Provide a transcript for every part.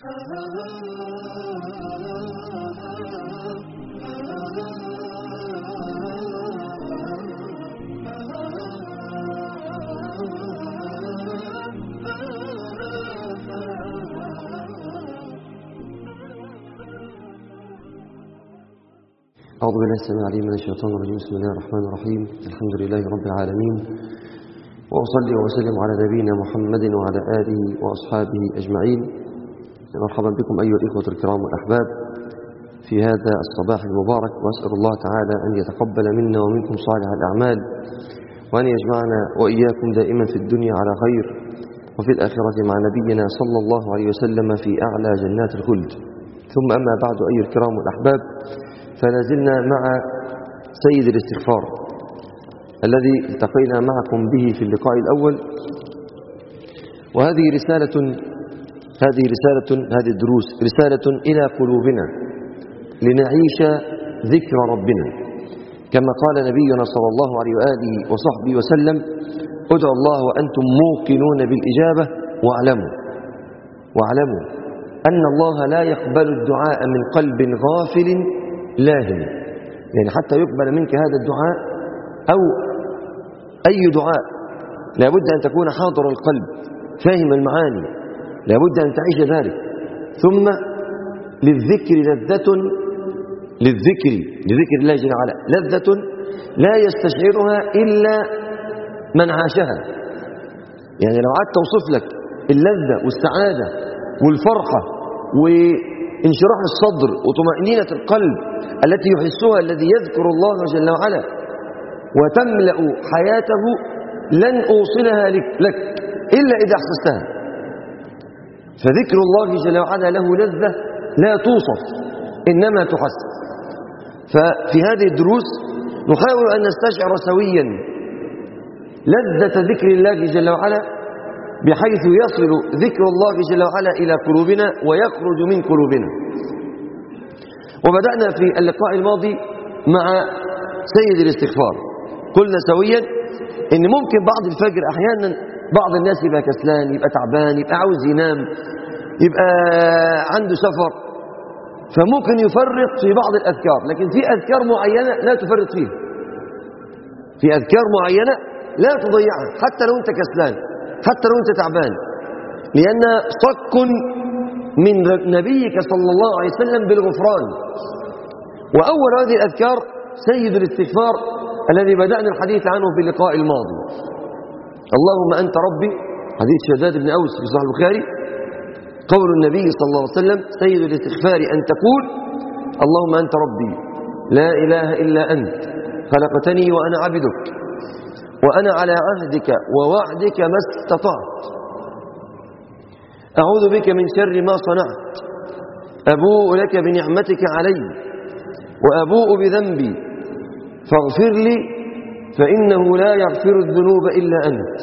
أعوذ بالله السميع العليم من الشيطان الرجيم بسم الله الرحمن الرحيم الحمد لله رب العالمين وأصلي وأسلم على نبينا محمد وعلى آله وأصحابه أجمعين مرحبا بكم أيها الإخوة الكرام والأحباب في هذا الصباح المبارك وأسأل الله تعالى أن يتقبل منا ومنكم صالح الأعمال وأن يجمعنا وإياكم دائما في الدنيا على خير وفي الآخرة مع نبينا صلى الله عليه وسلم في أعلى جنات الخلد ثم أما بعد أيها الكرام والأحباب فلا زلنا مع سيد الاستغفار الذي التقينا معكم به في اللقاء الأول وهذه رسالة هذه رسالة هذه الدروس رسالة إلى قلوبنا لنعيش ذكر ربنا كما قال نبينا صلى الله عليه وآله وصحبه وسلم ادعوا الله وأنتم موقنون بالإجابة واعلموا واعلموا أن الله لا يقبل الدعاء من قلب غافل لاهن يعني حتى يقبل منك هذا الدعاء أو أي دعاء لابد أن تكون حاضر القلب فاهم المعاني لابد أن تعيش ذلك ثم للذكر لذة للذكر لذكر الله جل وعلا لذة لا يستشعرها إلا من عاشها يعني لو قعدت أوصف لك اللذة والسعادة والفرحة وانشراح الصدر وطمأنينة القلب التي يحسها الذي يذكر الله جل وعلا وتملأ حياته لن أوصلها لك, لك إلا إذا أحسستها فذكر الله جل وعلا له لذة لا توصف إنما تحس ففي هذه الدروس نحاول أن نستشعر سويا لذة ذكر الله جل وعلا بحيث يصل ذكر الله جل وعلا إلى قلوبنا ويخرج من قلوبنا وبدأنا في اللقاء الماضي مع سيد الاستغفار قلنا سويا ان ممكن بعض الفجر احيانا بعض الناس يبقى كسلان يبقى تعبان يبقى عاوز ينام يبقى عنده سفر فممكن يفرط في بعض الاذكار لكن في اذكار معينه لا تفرط فيها في اذكار معينه لا تضيعها حتى لو انت كسلان حتى لو انت تعبان لان صك من نبيك صلى الله عليه وسلم بالغفران واول هذه الاذكار سيد الاستغفار الذي بدأنا الحديث عنه في اللقاء الماضي اللهم أنت ربي حديث شداد بن أوس في صحيح البخاري قول النبي صلى الله عليه وسلم سيد الاستغفار أن تقول اللهم أنت ربي لا إله إلا أنت خلقتني وأنا عبدك وأنا على عهدك ووعدك ما استطعت أعوذ بك من شر ما صنعت أبوء لك بنعمتك علي وأبوء بذنبي فاغفر لي فإنه لا يغفر الذنوب إلا أنت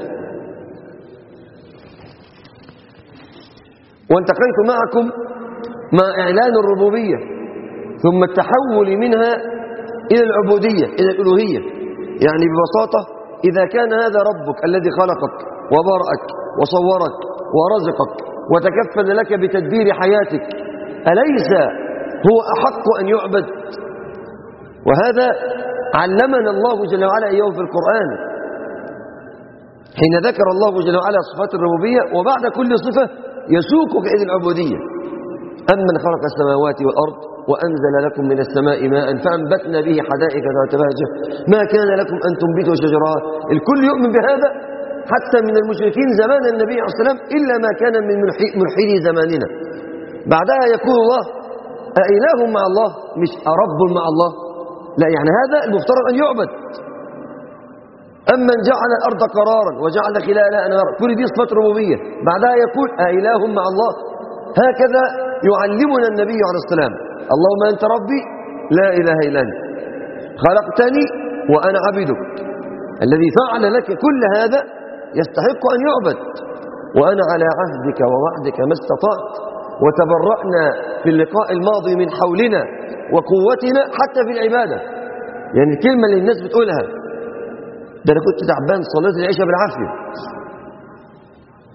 وانتقيت معكم مع إعلان الربوبية ثم التحول منها إلى العبودية إلى الألوهية يعني ببساطة إذا كان هذا ربك الذي خلقك وبرأك وصورك ورزقك وتكفل لك بتدبير حياتك أليس هو أحق أن يعبد وهذا علمنا الله جل وعلا إياه في القرآن حين ذكر الله جل وعلا صفات الربوبية وبعد كل صفة يسوقك إلى العبودية أمن خلق السماوات والأرض وأنزل لكم من السماء ماء فأنبتنا به حدائق ذات بهجة ما كان لكم أن تنبتوا شجرات الكل يؤمن بهذا حتى من المشركين زمان النبي عليه الصلاة والسلام إلا ما كان من ملحدي زماننا بعدها يقول الله أإله مع الله مش أرب مع الله لا يعني هذا المفترض أن يعبد أمن جعل الأرض قرارا وجعل خلالها أنهارا كل دي صفات ربوبية بعدها يقول أإله مع الله هكذا يعلمنا النبي عليه السلام اللهم أنت ربي لا إله إلا أنت خلقتني وأنا عبدك الذي فعل لك كل هذا يستحق أن يعبد وأنا على عهدك ووعدك ما استطعت وتبرأنا في اللقاء الماضي من حولنا وقوتنا حتى في العبادة يعني الكلمة اللي الناس بتقولها ده أنا كنت تعبان صليت العشاء بالعافية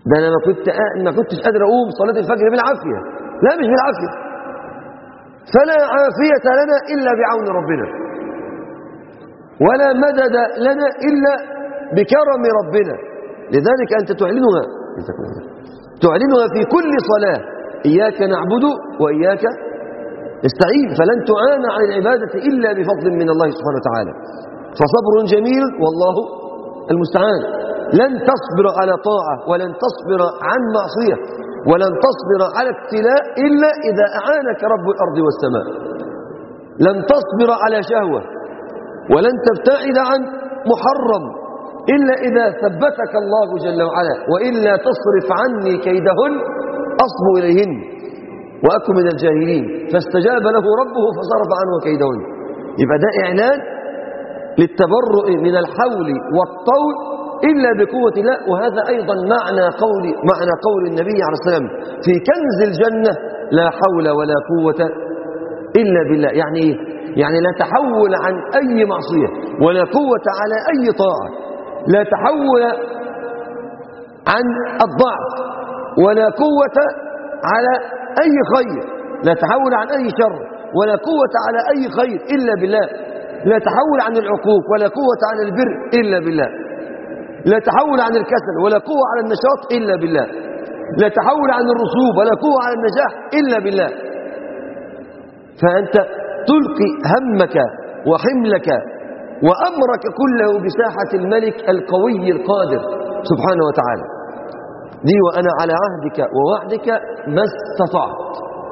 ده انا ما كنت قا- ما كنتش قادر اقوم صلاه الفجر بالعافيه لا مش بالعافيه فلا عافيه لنا الا بعون ربنا ولا مدد لنا الا بكرم ربنا لذلك انت تعلنها جزاكم الله خير. تعلنها في كل صلاه اياك نعبد واياك نستعين فلن تعان عن العباده الا بفضل من الله سبحانه وتعالى فصبر جميل والله المستعان لن تصبر على طاعة ولن تصبر عن معصية ولن تصبر على ابتلاء إلا إذا أعانك رب الأرض والسماء لن تصبر على شهوة ولن تبتعد عن محرم إلا إذا ثبتك الله جل وعلا وإلا تصرف عني كيدهن أصب إليهن وأكن من الجاهلين فاستجاب له ربه فصرف عنه كيدهن يبقى ده إعلان للتبرؤ من الحول والطول إلا بقوة الله وهذا أيضا معنى قول معنى قول النبي عليه السلام في كنز الجنة لا حول ولا قوة إلا بالله يعني إيه؟ يعني لا تحول عن أي معصية ولا قوة على أي طاعة لا تحول عن الضعف ولا قوة على أي خير لا تحول عن أي شر ولا قوة على أي خير إلا بالله لا تحول عن العقوق ولا قوة على البر إلا بالله لا تحول عن الكسل ولا قوة على النشاط إلا بالله لا تحول عن الرسوب ولا قوة على النجاح إلا بالله فأنت تلقي همك وحملك وأمرك كله بساحة الملك القوي القادر سبحانه وتعالى دي وأنا على عهدك ووعدك ما استطعت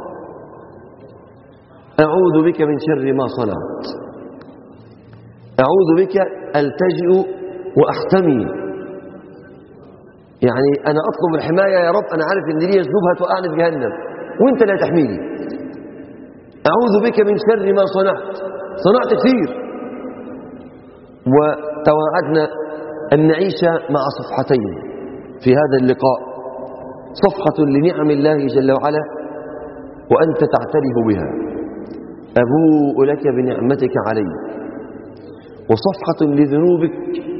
أعوذ بك من شر ما صنعت أعوذ بك ألتجئ وأحتمي يعني أنا أطلب الحماية يا رب أنا عارف إن لي شبهة توقعني في جهنم وأنت لا تحميني أعوذ بك من شر ما صنعت صنعت كثير وتواعدنا أن نعيش مع صفحتين في هذا اللقاء صفحة لنعم الله جل وعلا وأنت تعترف بها أبوء لك بنعمتك علي وصفحة لذنوبك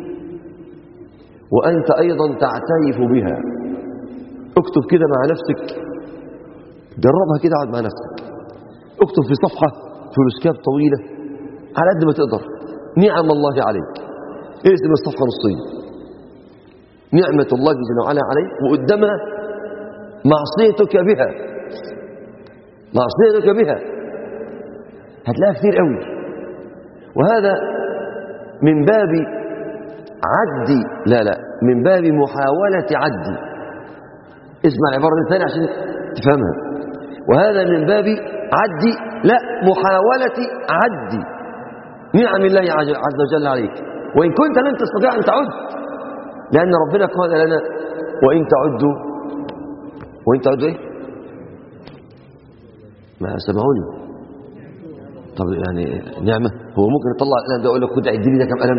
وأنت أيضا تعترف بها اكتب كده مع نفسك جربها كده اقعد مع نفسك اكتب في صفحة فلوسكاب طويلة على قد ما تقدر نعم الله عليك اقسم الصفحة نصين نعمة الله جل وعلا عليك وقدامها معصيتك بها معصيتك بها هتلاقيها كتير قوي وهذا من باب عدي لا لا من باب محاولة عدي اسمع العبارة دي ثانية عشان تفهمها وهذا من باب عدي لا محاولة عدي نعم الله عز وجل عليك وإن كنت لن تستطيع أن تعد لأن ربنا قال لنا وإن تعدوا وإن تعدوا إيه ما سمعوني طب يعني نعمة هو ممكن يطلع القلم ده يقول لك خد عد لي ده كم قلم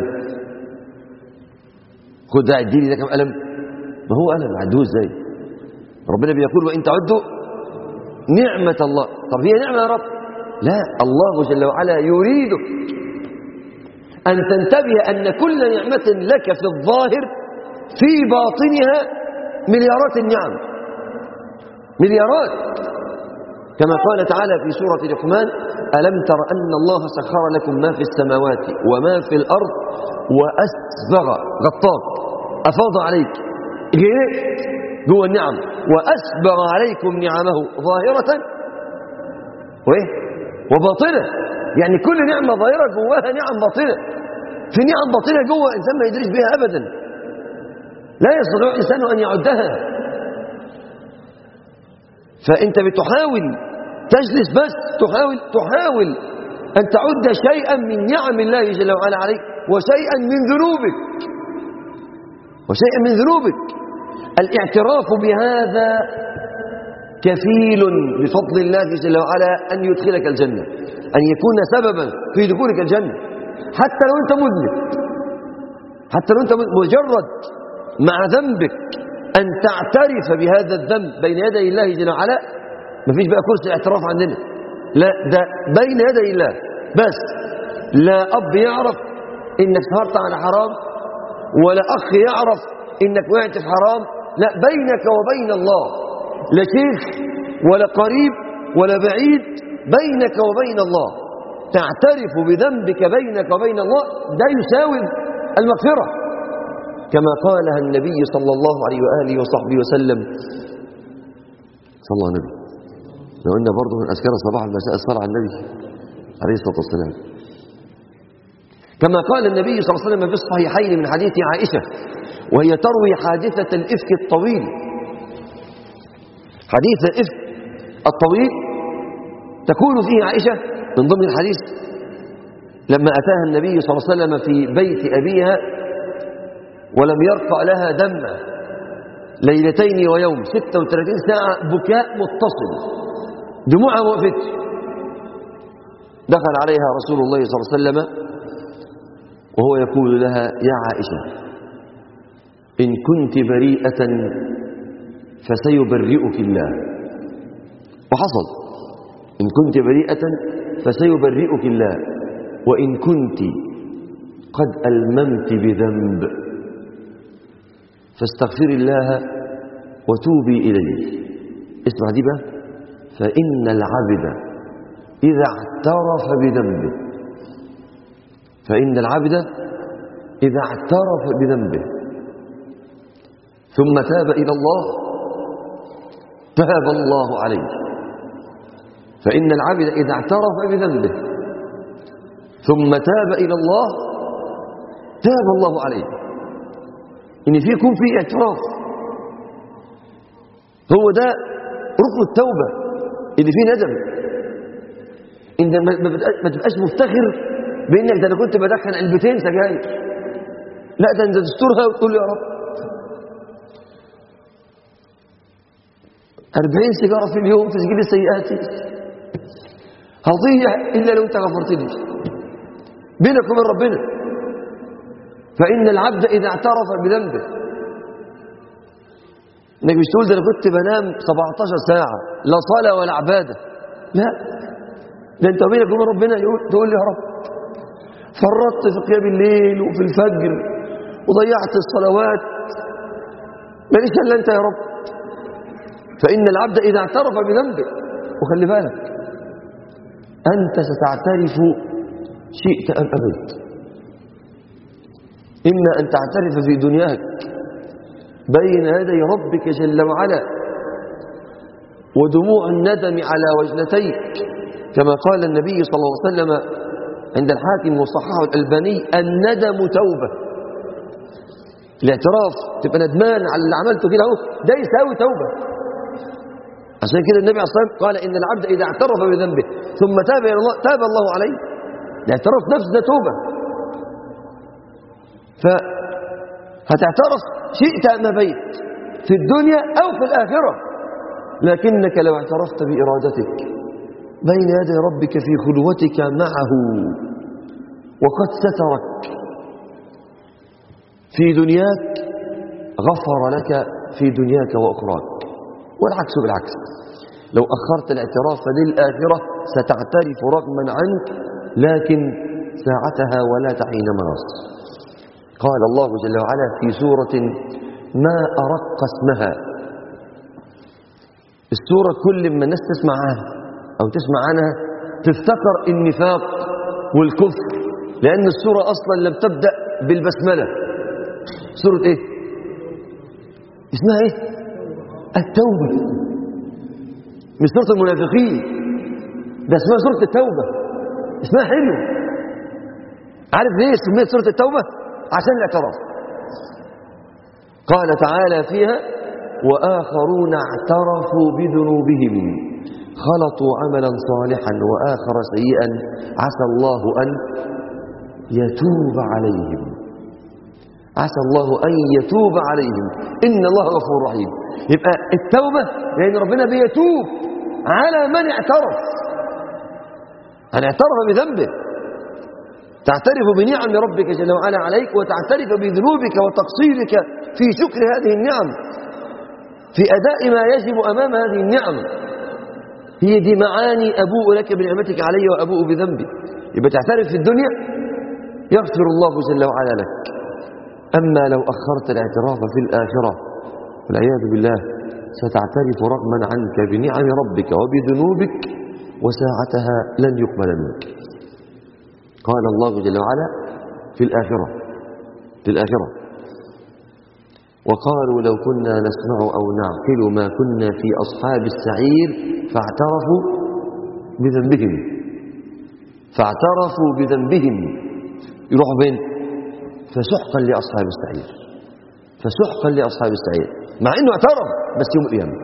خد ده عد لي ده كم قلم ما هو قلم عدوه ازاي ربنا بيقول وإن تعدوا نعمة الله طب هي نعمة يا رب لا الله جل وعلا يريدك أن تنتبه أن كل نعمة لك في الظاهر في باطنها مليارات النعم مليارات كما قال تعالى في سورة لقمان ألم تر أن الله سخر لكم ما في السماوات وما في الأرض وأسبغ غطاك أفاض عليك غرقت جوه النعم وأسبغ عليكم نعمه ظاهرة وإيه وباطنة يعني كل نعمة ظاهرة جواها نعم باطنة في نعم باطنة جوه إنسان ما يدريش بها أبدا لا يستطيع الإنسان أن يعدها فأنت بتحاول تجلس بس تحاول تحاول أن تعد شيئا من نعم الله جل وعلا عليك وشيئا من ذنوبك وشيئا من ذنوبك الاعتراف بهذا كفيل بفضل الله جل وعلا أن يدخلك الجنة أن يكون سببا في دخولك الجنة حتى لو أنت مذنب حتى لو أنت مجرد مع ذنبك أن تعترف بهذا الذنب بين يدي الله جل وعلا مفيش بقى كرسي اعتراف عندنا لا ده بين يدي الله بس لا أب يعرف إنك سهرت على حرام ولا أخ يعرف إنك وقعت في حرام لا بينك وبين الله لا شيخ ولا قريب ولا بعيد بينك وبين الله تعترف بذنبك بينك وبين الله ده يساوي المغفرة كما قالها النبي صلى الله عليه وآله وصحبه وسلم صلى الله عليه وسلم لو قلنا برضه من أذكار الصباح المساء الصلاة على النبي عليه الصلاة والسلام كما قال النبي صلى الله عليه وسلم في الصحيحين من حديث عائشة وهي تروي حادثة الإفك الطويل حديث الإفك الطويل تقول فيه عائشة من ضمن الحديث لما أتاها النبي صلى الله عليه وسلم في بيت أبيها ولم يرقع لها دمع ليلتين ويوم 36 ساعة بكاء متصل دموعها ما وقفتش دخل عليها رسول الله صلى الله عليه وسلم وهو يقول لها يا عائشة إن كنت بريئة فسيبرئك الله وحصل إن كنت بريئة فسيبرئك الله وإن كنت قد ألممت بذنب فاستغفري الله وتوبي إليه اسمع دي بقى فإن العبد إذا اعترف بذنبه فإن العبد إذا اعترف بذنبه ثم تاب إلى الله تاب الله عليه فإن العبد إذا اعترف بذنبه ثم تاب إلى الله تاب الله عليه إن في يكون في اعتراف هو ده ركن التوبة اللي فيه ندم انت ما تبقاش مفتخر بانك ده انا كنت بدخن علبتين سجاير لا ده انت تسترها وتقول يا رب 40 سيجاره في اليوم تسجيل سيئاتي هضيع الا لو انت غفرت لي بينك وبين ربنا فان العبد اذا اعترف بذنبه انك مش تقول ده انا كنت بنام 17 ساعه لا صلاه ولا عباده لا ده انت بينك وبين ربنا تقول لي يا رب فرطت في قيام الليل وفي الفجر وضيعت الصلوات ماليش الا انت يا رب فان العبد اذا اعترف بذنبه وخلي بالك انت ستعترف شئت ام ابيت اما ان تعترف في دنياك بين يدي ربك جل وعلا ودموع الندم على وجنتيك كما قال النبي صلى الله عليه وسلم عند الحاكم وصححه الألباني الندم توبة الاعتراف تبقى ندمان على اللي عملته كده اهو ده يساوي توبة عشان كده النبي عليه الصلاة والسلام قال إن العبد إذا اعترف بذنبه ثم تاب إلى الله تاب الله عليه الاعتراف نفسه ده توبة فهتعترف شئت أم بيت في الدنيا أو في الآخرة لكنك لو اعترفت بإرادتك بين يدي ربك في خلوتك معه وقد سترك في دنياك غفر لك في دنياك وأخراك والعكس بالعكس لو أخرت الاعتراف للآخرة ستعترف رغما عنك لكن ساعتها ولا تحين مناص قال الله جل وعلا في سورة ما أرق اسمها السورة كل ما الناس تسمع عنها أو تسمع عنها تفتكر النفاق والكفر لأن السورة أصلا لم تبدأ بالبسملة سورة إيه؟ اسمها إيه؟ التوبة مش سورة المنافقين ده اسمها سورة التوبة اسمها حلو عارف ليه سميت سورة التوبة؟ عشان الاعتراف قال تعالى فيها وآخرون اعترفوا بذنوبهم خلطوا عملا صالحا وآخر سيئا عسى الله أن يتوب عليهم عسى الله أن يتوب عليهم إن الله غفور رحيم يبقى التوبة لأن ربنا بيتوب على من اعترف أن اعترف بذنبه تعترف بنعم ربك جل وعلا عليك وتعترف بذنوبك وتقصيرك في شكر هذه النعم في أداء ما يجب أمام هذه النعم هي دي معاني أبوء لك بنعمتك علي وأبوء بذنبي يبقى تعترف في الدنيا يغفر الله جل وعلا لك أما لو أخرت الاعتراف في الآخرة والعياذ بالله ستعترف رغما عنك بنعم ربك وبذنوبك وساعتها لن يقبل منك قال الله جل وعلا في الآخرة في الآخرة وقالوا لو كنا نسمع أو نعقل ما كنا في أصحاب السعير فاعترفوا بذنبهم فاعترفوا بذنبهم يروحوا بين فسحقا لأصحاب السعير فسحقا لأصحاب السعير مع أنه اعترف بس يوم القيامة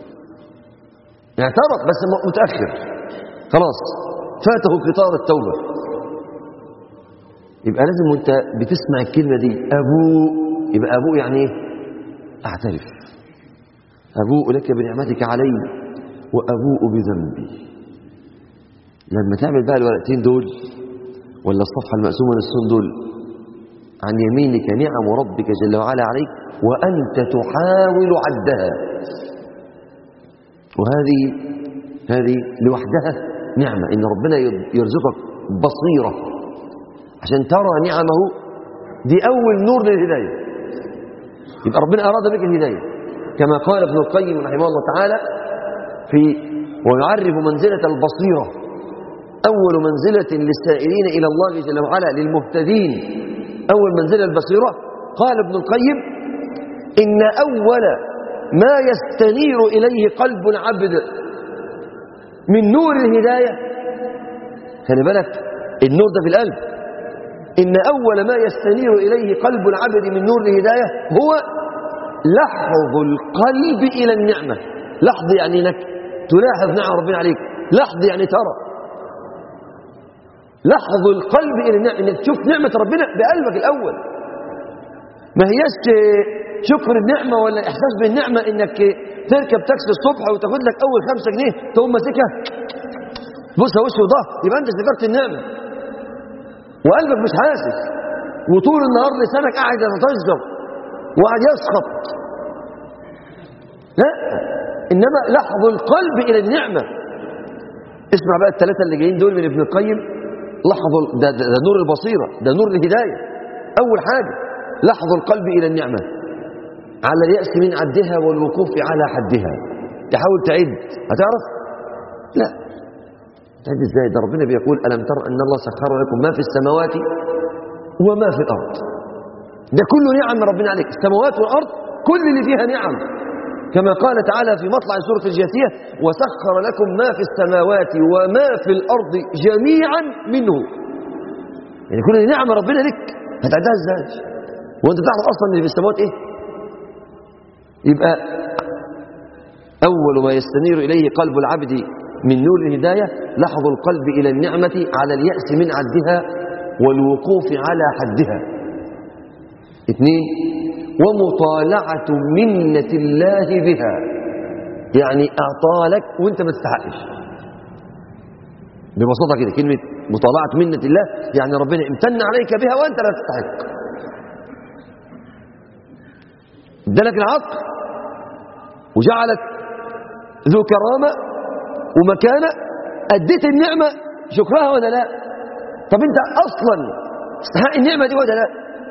اعترف بس متأخر خلاص فاته قطار التوبة يبقى لازم وانت بتسمع الكلمة دي أبوء يبقى أبوء يعني ايه أعترف أبوء لك بنعمتك علي وأبوء بذنبي لما تعمل بقى الورقتين دول ولا الصفحة المقسومة نصين دول عن يمينك نعم ربك جل وعلا عليك وأنت تحاول عدها وهذه هذه لوحدها نعمة إن ربنا يرزقك بصيرة عشان ترى نعمه دي أول نور للهداية يبقى ربنا أراد بك الهداية كما قال ابن القيم رحمه الله تعالى في ويعرف منزلة البصيرة أول منزلة للسائرين إلى الله جل وعلا للمهتدين أول منزلة البصيرة قال ابن القيم إن أول ما يستنير إليه قلب العبد من نور الهداية خلي بالك النور ده في القلب إن أول ما يستنير إليه قلب العبد من نور الهداية هو لحظ القلب إلى النعمة لحظ يعني إنك تلاحظ نعم ربنا عليك لحظ يعني ترى لحظ القلب إلى النعمة إنك تشوف نعمة ربنا بقلبك الأول ما هيش شكر النعمة ولا إحساس بالنعمة إنك تركب تاكسي الصبح وتاخد لك أول خمسة جنيه تقوم ماسكها بصها وش وضه يبقى أنت استفدت النعمة وقلبك مش حاسس وطول النهار لسانك قاعد يتجزر وقاعد يسخط لا إنما لحظ القلب إلى النعمة اسمع بقى الثلاثة اللي جايين دول من ابن القيم لحظ ده, ده, ده نور البصيرة ده نور الهداية أول حاجة لحظ القلب إلى النعمة على اليأس من عدها والوقوف على حدها تحاول تعد هتعرف لا تعد ازاي ده ربنا بيقول ألم تر أن الله سخر لكم ما في السماوات وما في الأرض ده كله نعم من ربنا عليك السماوات والأرض كل اللي فيها نعم كما قال تعالى في مطلع سورة الجاثية وسخر لكم ما في السماوات وما في الأرض جميعا منه يعني كل نعم ربنا لك هتعدها ازاي وانت تعرف اصلا اللي في السماوات ايه يبقى أول ما يستنير إليه قلب العبد من نور الهداية لحظ القلب إلى النعمة على اليأس من عدها والوقوف على حدها اثنين ومطالعة منة الله بها يعني أعطى لك وانت ما تستحقش ببساطة كده كلمة مطالعة منة الله يعني ربنا امتن عليك بها وانت لا تستحق ادالك العقل وجعلك ذو كرامة ومكانة أديت النعمة شكرها ولا لا طب انت أصلا تستحق النعمة دي ولا لا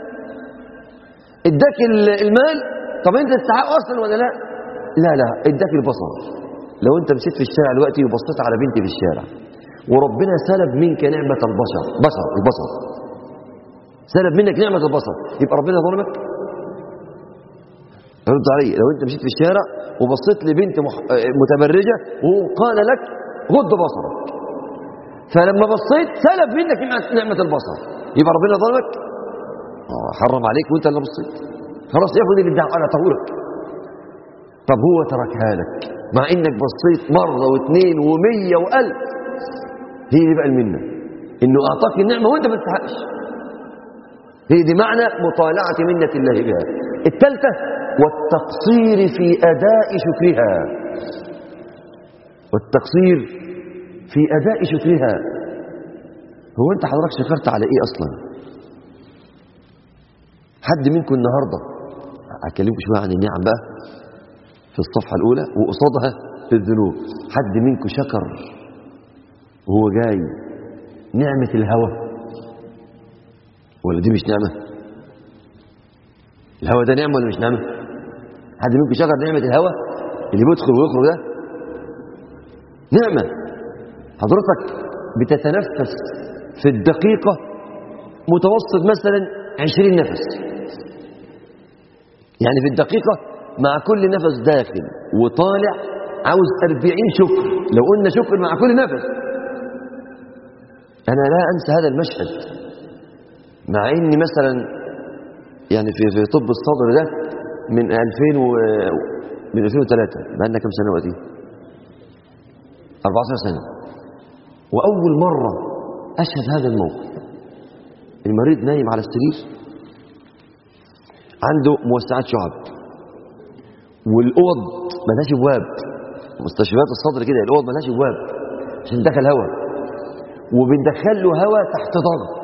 اداك المال طب انت تستحق أصلا ولا لا لا لا اداك البصر لو انت مشيت في الشارع دلوقتي وبصيت على بنتي في الشارع وربنا سلب منك نعمة البشر بصر البصر سلب منك نعمة البصر يبقى ربنا ظلمك رد علي لو انت مشيت في الشارع وبصيت لبنت مح... متبرجة وقال لك غض بصرك فلما بصيت سلب منك نعمة البصر يبقى ربنا ظلمك آه حرم عليك وانت اللي بصيت خلاص ياخد اللي ادعى على طهورك طب هو تركها لك مع انك بصيت مرة واثنين ومية والف هي دي بقى المنة انه اعطاك النعمة وانت ما تستحقش هي دي معنى مطالعة منة الله بها الثالثة والتقصير في أداء شكرها والتقصير في أداء شكرها هو أنت حضرتك شكرت على إيه أصلا حد منكم النهاردة أكلمكم شوية عن النعم بقى في الصفحة الأولى وقصادها في الذنوب حد منكم شكر وهو جاي نعمة الهوى ولا دي مش نعمة الهوى ده نعمة ولا مش نعمة حد منكم شكر نعمة الهواء اللي بيدخل ويخرج ده نعمة حضرتك بتتنفس في الدقيقة متوسط مثلا عشرين نفس يعني في الدقيقة مع كل نفس داخل وطالع عاوز أربعين شكر لو قلنا شكر مع كل نفس أنا لا أنسى هذا المشهد مع إني مثلا يعني في في طب الصدر ده من 2000 و من 2003 بقالنا كام سنة وقتي 14 سنة وأول مرة أشهد هذا الموقف المريض نايم على السرير عنده موسعات شعب والأوض ملهاش ابواب مستشفيات الصدر كده الأوض ملهاش ابواب عشان دخل هواء وبندخل له هواء تحت ضغط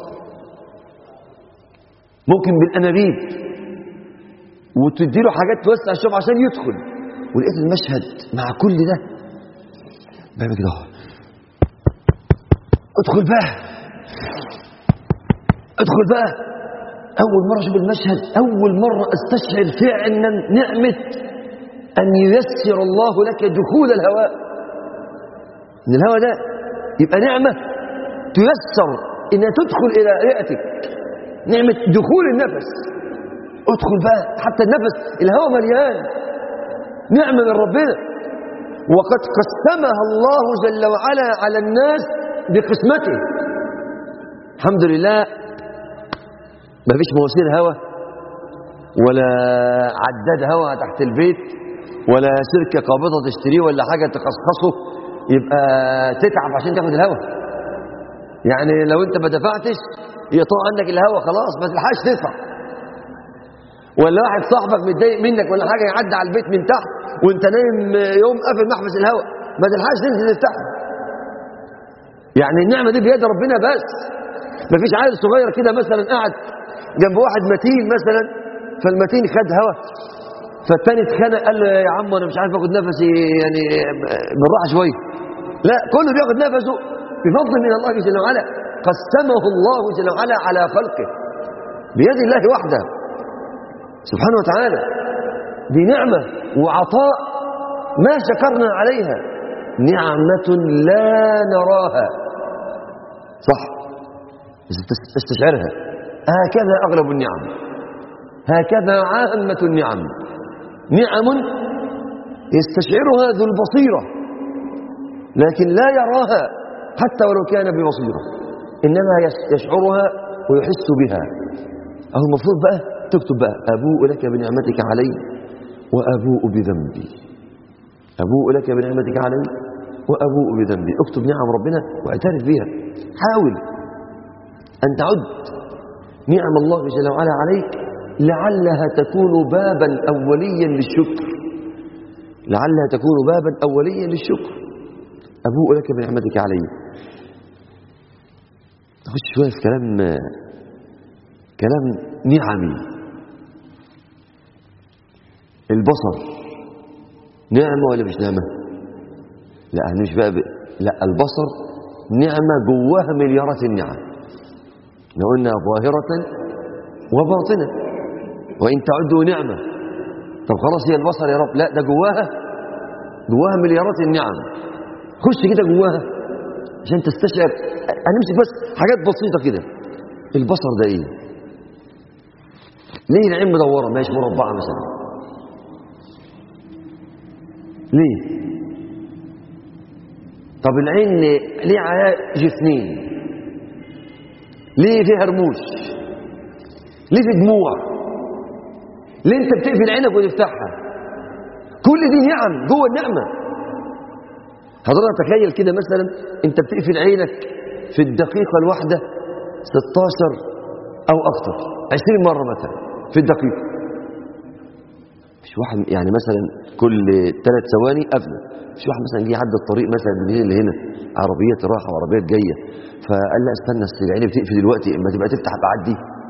ممكن بالانابيب وتدي له حاجات توسع الشعب عشان يدخل ولقيت المشهد مع كل ده بعمل كده اهو ادخل بقى ادخل بقى اول مره اشوف المشهد اول مره استشعر فعلا نعمه ان ييسر الله لك دخول الهواء ان الهواء ده يبقى نعمه تيسر انها تدخل الى رئتك نعمه دخول النفس ادخل بقى حتى النفس الهواء مليان نعمه من ربنا وقد قسمها الله جل وعلا على الناس بقسمته الحمد لله ما فيش مواسير هواء ولا عداد هواء تحت البيت ولا سلكة قابضة تشتريه ولا حاجة تخصصه يبقى تتعب عشان تاخد الهواء يعني لو انت ما دفعتش يقطع عنك الهواء خلاص ما تلحقش تدفع ولا واحد صاحبك متضايق منك ولا حاجة يعدي على البيت من تحت وانت نايم يوم قافل محبس الهواء ما تلحقش تنزل تفتحه يعني النعمة دي بيد ربنا بس ما فيش عيل صغير كده مثلا قاعد جنب واحد متين مثلا فالمتين خد هوا فالتاني اتخانق قال له يا عم انا مش عارف اخد نفسي يعني بالراحه شويه لا كله بياخد نفسه بفضل من الله جل وعلا قسمه الله جل وعلا على خلقه بيد الله وحده سبحانه وتعالى دي نعمه وعطاء ما شكرنا عليها نعمه لا نراها صح استشعرها هكذا أغلب النعم هكذا عامة النعم نعم يستشعرها ذو البصيرة لكن لا يراها حتى ولو كان ببصيرة إنما يشعرها ويحس بها أو المفروض بقى تكتب بقى أبوء لك بنعمتك علي وأبوء بذنبي أبوء لك بنعمتك علي وأبوء بذنبي اكتب نعم ربنا واعترف بها حاول أن تعد نعم الله جل وعلا عليك لعلها تكون بابا أوليا للشكر لعلها تكون بابا أوليا للشكر أبوء لك بنعمتك علي نخش شوية في كلام كلام نعمي البصر نعمة ولا مش نعمة لا احنا مش بقى ب... لا البصر نعمة جواها مليارات النعم لو قلنا ظاهرة وباطنة وإن تعدوا نعمة طب خلاص هي البصر يا رب لا ده جواها جواها مليارات النعم خش كده جواها عشان تستشعر هنمسك بس حاجات بسيطة كده البصر ده ايه ليه العين مدورة ماشي مربعة مثلا ليه طب العين ليه عليها جفنين ليه فيها رموش ليه في دموع ليه انت بتقفل عينك وتفتحها كل دي نعم جوه النعمه حضرتك تخيل كده مثلا انت بتقفل عينك في الدقيقه الواحده 16 او اكتر 20 مره مثلا في الدقيقه مش واحد يعني مثلا كل ثلاث ثواني قفله مش واحد مثلا جه يعدي الطريق مثلا من هنا لهنا عربيات رايحه وعربيات جايه فقال لا استنى اصل العين بتقفل دلوقتي اما تبقى تفتح بعدي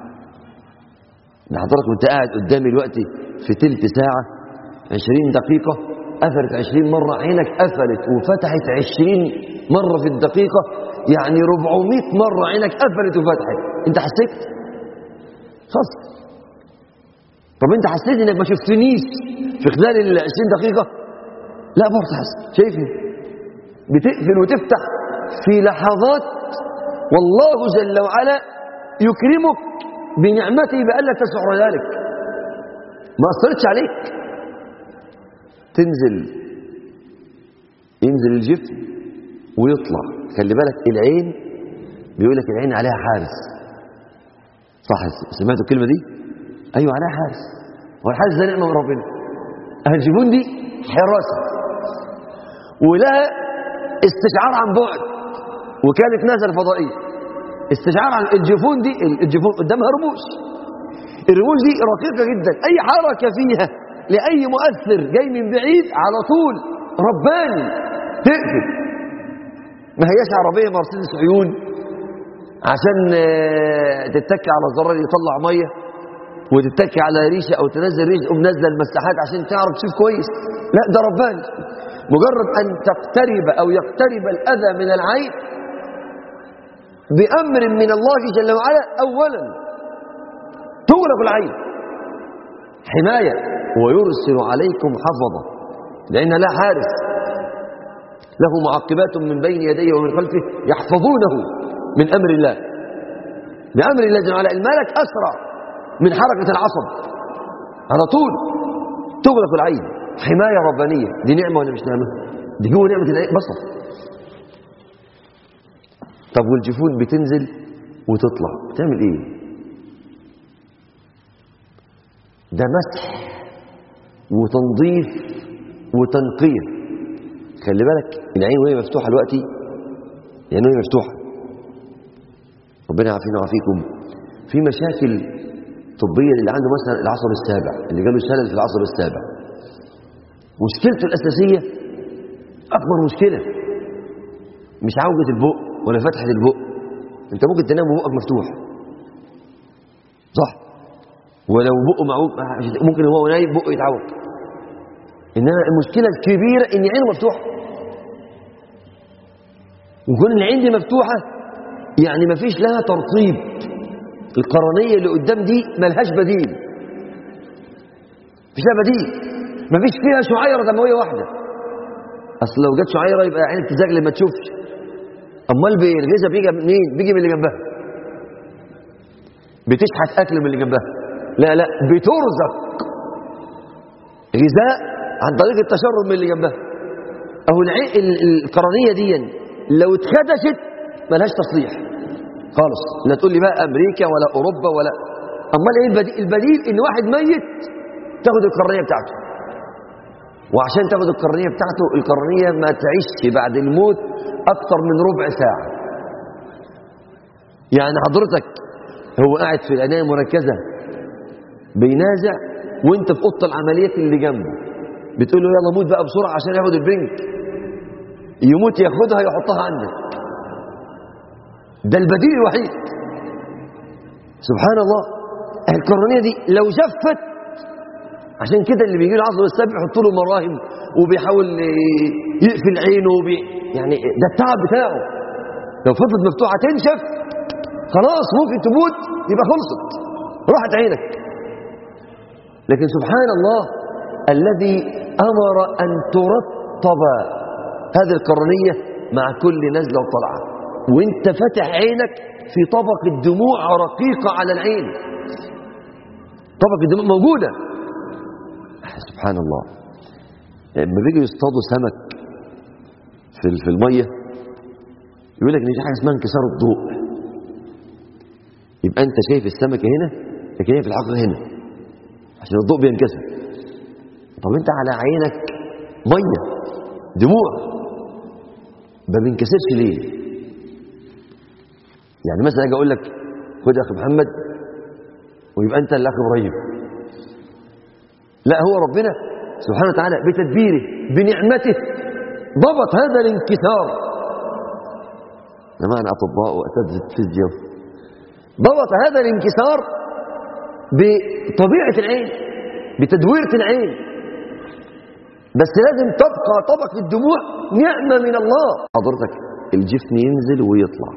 ده حضرتك وانت قاعد قدامي دلوقتي في تلت ساعه 20 دقيقه قفلت 20 مره عينك قفلت وفتحت 20 مره في الدقيقه يعني 400 مره عينك قفلت وفتحت انت حسيت خلاص طب انت حسيت انك ما شفتنيش في خلال ال 20 دقيقة لا برضه حسيت شايفني بتقفل وتفتح في لحظات والله جل وعلا يكرمك بنعمته بألا تشعر ذلك ما أثرتش عليك تنزل ينزل الجفن ويطلع خلي بالك العين بيقول لك العين عليها حارس صح سمعتوا الكلمة دي أيوة عليها حارس هو الحارس ده نعمة من ربنا الجفون دي حراسة ولها استشعار عن بعد وكالة ناسا الفضائية استشعار عن الجفون دي الجفون قدامها رموش الرموش دي رقيقة جدا أي حركة فيها لأي مؤثر جاي من بعيد على طول رباني تقفل ما هياش عربية مرسيدس عيون عشان آه، تتكي على زرار يطلع مية وتتكي على ريشة أو تنزل ريشة ومنزل المساحات عشان تعرف تشوف كويس لا ده رباني مجرد أن تقترب أو يقترب الأذى من العين بأمر من الله جل وعلا أولا تغلق العين حماية ويرسل عليكم حفظة لأن لا حارس له معقبات من بين يديه ومن خلفه يحفظونه من أمر الله بأمر الله جل وعلا الملك أسرع من حركة العصب على طول تغلق العين حماية ربانية دي نعمة ولا مش نعمة دي هو نعمة العين بصر طب والجفون بتنزل وتطلع بتعمل ايه ده مسح وتنظيف وتنقية خلي بالك العين وهي مفتوحة دلوقتي يعني وهي مفتوحة ربنا يعافينا ويعافيكم في مشاكل طبية اللي عنده مثلا العصب السابع اللي جاله شلل في العصب السابع مشكلته الأساسية أكبر مشكلة مش عوجة البق ولا فتحة البق انت ممكن تنام وبقك مفتوح صح ولو بقه معوج ممكن هو نايم بقه يتعوج انما المشكله الكبيره ان عينه مفتوحه وكون العين دي مفتوحه يعني ما فيش لها ترطيب القرنيه اللي قدام دي ملهاش بديل مفيش لها بديل ما فيش فيها شعيره دمويه واحده اصل لو جت شعيره يبقى عينك تزغلل ما تشوفش امال الغذاء بيجي منين بيجي من اللي جنبها بتشحت اكل من اللي جنبها لا لا بترزق غذاء عن طريق التشرب من اللي جنبها اهو العين القرنيه دي لو اتخدشت ملهاش تصليح خالص لا تقول لي بقى امريكا ولا اوروبا ولا امال ايه البديل, البديل ان واحد ميت تاخد القرنيه بتاعته وعشان تاخد القرنيه بتاعته القرنيه ما تعيش بعد الموت اكتر من ربع ساعه يعني حضرتك هو قاعد في العنايه المركزه بينازع وانت في اوضه العمليات اللي جنبه بتقول له يلا موت بقى بسرعه عشان ياخد البنك يموت ياخدها يحطها عندك ده البديل الوحيد سبحان الله القرنيه دي لو جفت عشان كده اللي بيجي له عصر السبع يحط له مراهم وبيحاول يقفل عينه وبي يعني ده التعب بتاعه لو فضلت مفتوحه تنشف خلاص ممكن تموت يبقى خلصت راحت عينك لكن سبحان الله الذي أمر أن ترطب هذه القرنية مع كل نزلة وطلعة وانت فاتح عينك في طبق الدموع رقيقة على العين طبق الدموع موجودة سبحان الله لما بيجوا يصطادوا سمك في في المية يقول لك ان في حاجه اسمها انكسار الضوء يبقى انت شايف السمكه هنا لكن هي في الحقيقه هنا عشان الضوء بينكسر طب انت على عينك ميه دموع ما بينكسرش ليه يعني مثلا اجي اقول لك خد يا اخي محمد ويبقى انت الاخ ابراهيم لا هو ربنا سبحانه وتعالى بتدبيره بنعمته ضبط هذا الانكسار معنا اطباء واساتذه الفيزياء ضبط هذا الانكسار بطبيعه العين بتدويره العين بس لازم تبقى طبق الدموع نعمه من الله حضرتك الجفن ينزل ويطلع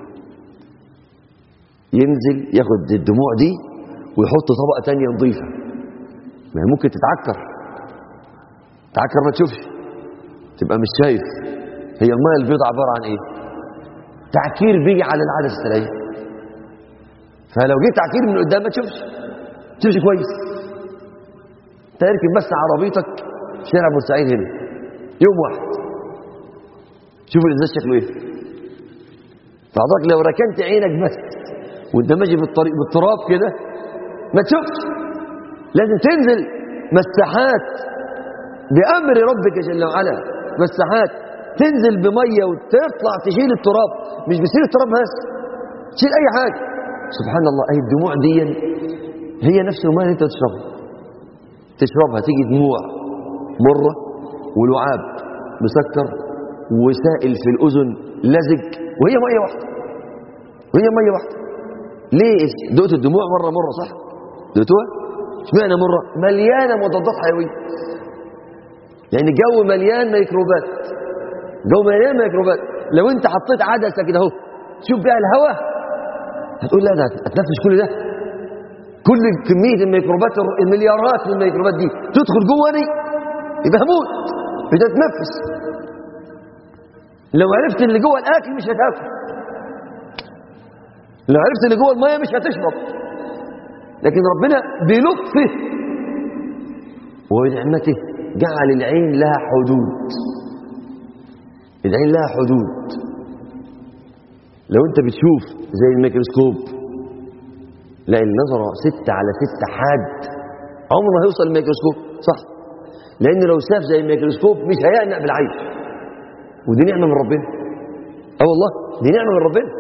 ينزل ياخد الدموع دي ويحط طبقه تانية نظيفه ما هي ممكن تتعكر تعكر ما تشوفش تبقى مش شايف هي الميه البيضاء عباره عن ايه تعكير بيجي على العدسه الثلاثيه فلو جيت تعكير من قدام ما تشوفش ما تشوفش كويس تركب بس عربيتك في شارع بورسعيد هنا يوم واحد شوف الازاز شكله ايه فحضرتك لو ركنت عينك بس وانت ماشي في الطريق بالتراب كده ما تشوفش لازم تنزل مساحات بأمر ربك جل وعلا مساحات تنزل بمية وتطلع تشيل التراب مش بتشيل التراب بس تشيل أي حاجة سبحان الله أي الدموع دي هي نفس الماء اللي أنت تشربها تشربها تيجي دموع مرة ولعاب مسكر وسائل في الأذن لزج وهي مية واحدة وهي مية واحدة ليه دقت الدموع مرة مرة صح دقتوها اشمعنى مرة مليانة مضادات حيوية لأن الجو مليان ميكروبات جو مليان ميكروبات لو انت حطيت عدسة كده اهو تشوف بيها الهواء هتقول لا ده هتنفس كل ده كل كمية الميكروبات المليارات من الميكروبات دي تدخل جوه دي يبقى هموت مش هتنفس لو عرفت اللي جوه الاكل مش هتاكل لو عرفت اللي جوه الميه مش هتشرب لكن ربنا بلطفه ونعمته جعل العين لها حدود العين لها حدود لو انت بتشوف زي الميكروسكوب لا النظرة ستة على ستة حاد عمره ما هيوصل الميكروسكوب صح لان لو شاف زي الميكروسكوب مش هيقنع بالعين ودي نعمة من ربنا اه والله دي نعمة من ربنا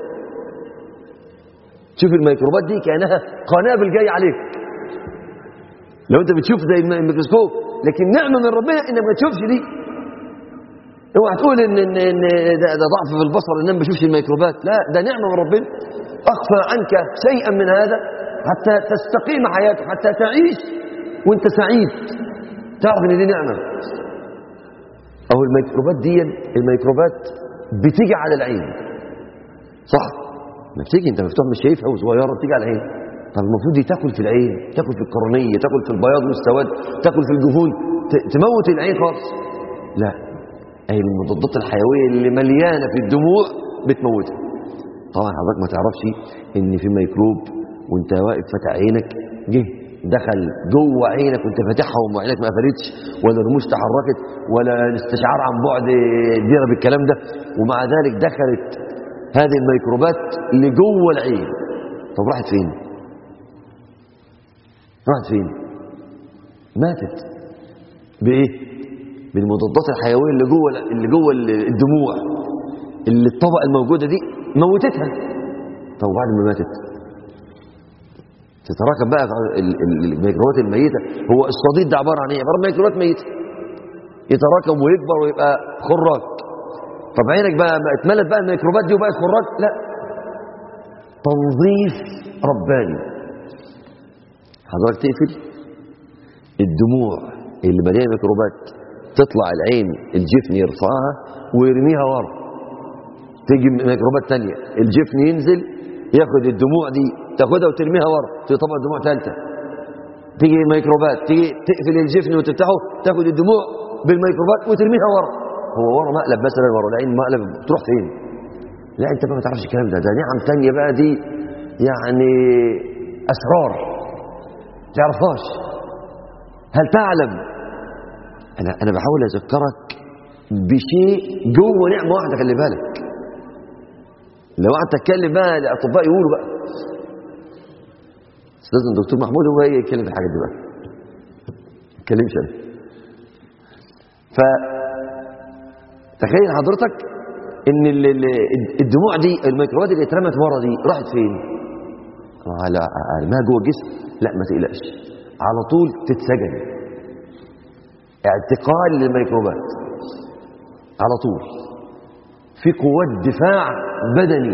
تشوف الميكروبات دي كأنها قنابل جاية عليك لو انت بتشوف زي الميكروسكوب لكن نعمة من ربنا انك ما تشوفش دي اوعى تقول ان ان, إن ده, ده ضعف في البصر ان انا ما بشوفش الميكروبات لا ده نعمة من ربنا اخفى عنك شيئا من هذا حتى تستقيم حياتك حتى تعيش وانت سعيد تعرف ان دي نعمة اهو الميكروبات دي الميكروبات بتيجي على العين صح ما بتيجي انت مفتوح مش شايفها وصغيره بتيجي على العين طب المفروض دي تاكل في العين تاكل في القرنيه تاكل في البياض والسواد تاكل في الجفون ت- تموت العين خالص لا اي المضادات الحيويه اللي مليانه في الدموع بتموتها طبعا حضرتك ما تعرفش ان في ميكروب وانت واقف فاتح عينك جه دخل جوه عينك وانت فاتحها وعينك ما قفلتش ولا الرموش تحركت ولا الاستشعار عن بعد ديره بالكلام ده ومع ذلك دخلت هذه الميكروبات لجوه العين طب راحت فين راحت فين ماتت بايه بالمضادات الحيويه اللي جوه اللي جوه الدموع اللي الطبقه الموجوده دي موتتها طب وبعد ما ماتت تتراكم بقى ال- ال- الميكروبات الميته هو الصديد ده عباره عن ايه عباره عن ميكروبات ميته يتراكم ويكبر ويبقى خراج طب عينك بقى ما اتملت بقى الميكروبات دي وبقت خراج لا تنظيف رباني حضرتك تقفل الدموع اللي مليانه ميكروبات تطلع العين الجفن يرفعها ويرميها ورا تيجي ميكروبات تانية الجفن ينزل ياخد الدموع دي تاخدها وترميها ورا في طبق دموع ثالثه تيجي ميكروبات تيجي تقفل الجفن وتفتحه تاخد الدموع بالميكروبات وترميها ورا هو ورا مقلب مثلا ورا العين مقلب تروح فين لا انت بقى ما تعرفش الكلام ده ده نعم تانية بقى دي يعني اسرار تعرفهاش هل تعلم انا انا بحاول اذكرك بشيء جوه نعمه واحده خلي بالك لو قعدت اتكلم بقى الاطباء يقولوا بقى استاذنا الدكتور محمود هو هي يتكلم في الحاجات دي بقى ما اتكلمش انا ف تخيل حضرتك ان ال- ال- الدموع دي الميكروبات اللي اترمت ورا دي راحت فين على على ما جوه الجسم لا ما تقلقش على طول تتسجن اعتقال للميكروبات على طول في قوات دفاع بدني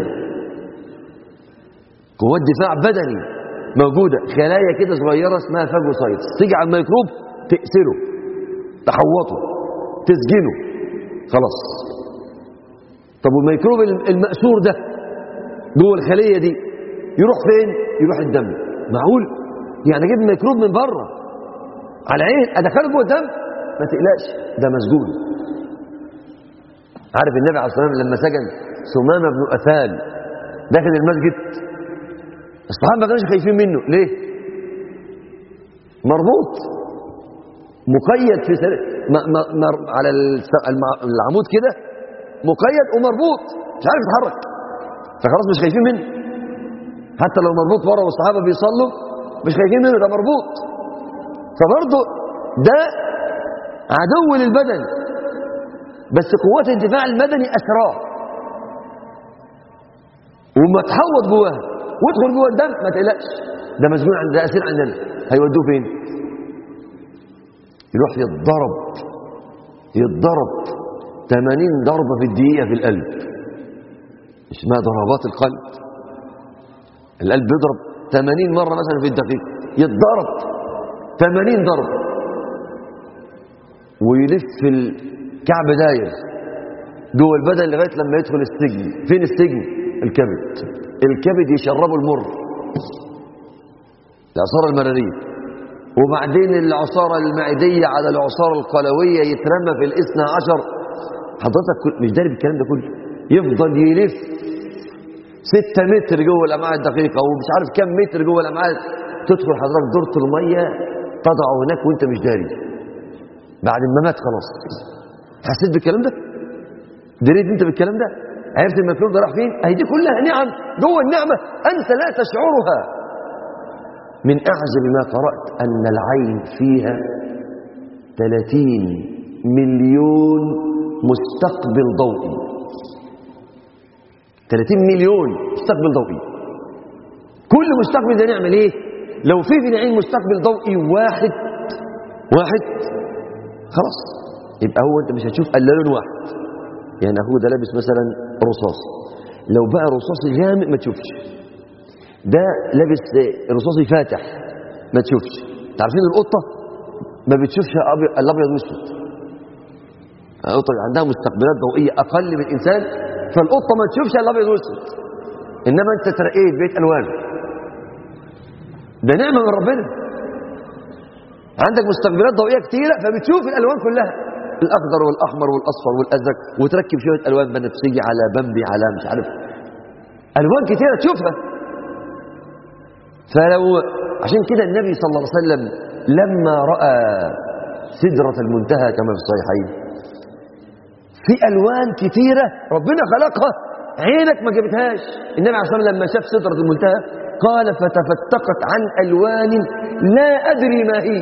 قوات دفاع بدني موجودة خلايا كده صغيرة اسمها فاجوسايتس تيجي على الميكروب تقتله تحوطه تسجنه خلاص طب والميكروب المأسور ده جوه الخلية دي يروح فين؟ يروح الدم معقول؟ يعني اجيب ميكروب من بره على عين ادخله جوه الدم ما تقلقش ده مسجون عارف النبي عليه الصلاه والسلام لما سجن ثمامه بن اثال داخل المسجد الصحابه ما كانوش خايفين منه ليه مربوط مقيد في سر... م... م... م... على الس- الم- العمود كده مقيد ومربوط مش عارف يتحرك فخلاص مش خايفين منه حتى لو مربوط ورا والصحابه بيصلوا مش خايفين منه ده مربوط فبرضه ده عدو للبدن بس قوات الدفاع المدني اسراه وما تحوط جواها وادخل جوه الدم ما تقلقش ده مسجون عند ده اسير عندنا هيودوه فين يروح يتضرب يتضرب 80 ضربه في الدقيقه في القلب اسمها ضربات القلب القلب بيضرب 80 مره مثلا في الدقيقه يتضرب 80 ضربه ويلف الكعب داير جوه البدن لغايه لما يدخل السجن فين السجن الكبد الكبد يشربه المر العصاره المراريه وبعدين العصاره المعديه على العصاره القلويه يترمى في الاثنى عشر حضرتك كل- مش داري بالكلام ده كله يفضل يلف ستة متر جوه الامعاء الدقيقه ومش عارف كم متر جوه الامعاء تدخل حضرتك دورة الميه تضعه هناك وانت مش داري بعد ما مات خلاص حسيت بالكلام ده دريت انت بالكلام ده عرفت المفلوج ده راح فين اهي دي كلها نعم جوه النعمه انت لا تشعرها من اعجب ما قرات ان العين فيها 30 مليون مستقبل ضوئي 30 مليون مستقبل ضوئي كل مستقبل ده نعمل ايه لو في في العين مستقبل ضوئي واحد واحد خلاص يبقى هو انت مش هتشوف الا لون واحد يعني اخوه ده لابس مثلا رصاص لو بقى رصاصي غامق ما تشوفش ده لابس رصاصي فاتح ما تشوفش تعرفين القطه ما بتشوفش أبي- الابيض والاسود القطه عندها مستقبلات ضوئيه اقل من الانسان فالقطه ما تشوفش الا الابيض والاسود انما انت ترقيت بيت الوان ده نعمه من ربنا عندك مستقبلات ضوئيه كتيره فبتشوف الالوان كلها الاخضر والاحمر والاصفر والازرق وتركب شويه الوان بنفسجي على بمبي على مش عارف الوان كتيره تشوفها فلو عشان كده النبي صلى الله عليه وسلم لما راى سدره المنتهى كما في الصحيحين في الوان كتيره ربنا خلقها عينك ما جابتهاش النبي عليه الصلاه والسلام لما شاف سدره المنتهى قال فتفتقت عن الوان لا ادري ما هي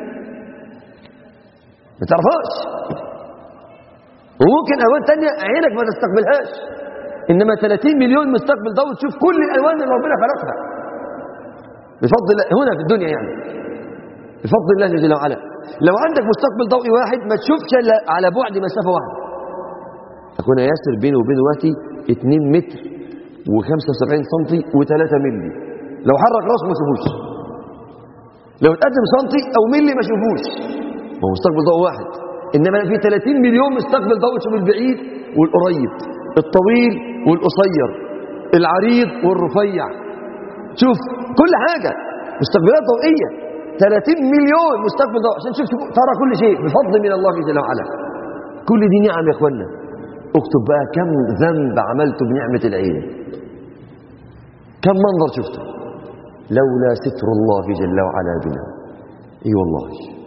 ما تعرفهاش وممكن الوان تانية عينك ما تستقبلهاش انما 30 مليون مستقبل ضوء تشوف كل الالوان اللي ربنا خلقها بفضل الله هنا في الدنيا يعني بفضل الله جل وعلا لو عندك مستقبل ضوئي واحد ما تشوفش الا على بعد مسافه واحده اكون ياسر بيني وبين وقتي 2 متر و75 سم و3 ملي لو حرك راسه ما اشوفوش لو اتقدم سنتي او ملي ما اشوفوش ما هو مستقبل ضوء واحد انما في 30 مليون مستقبل ضوء تشوف البعيد والقريب الطويل والقصير العريض والرفيع شوف كل حاجة مستقبلات ضوئية 30 مليون مستقبل ضوئي عشان تشوف ترى كل شيء بفضل من الله جل وعلا كل دي نعم يا اخوانا اكتب بقى كم ذنب عملته بنعمة العين كم منظر شفته لولا ستر الله جل وعلا بنا اي والله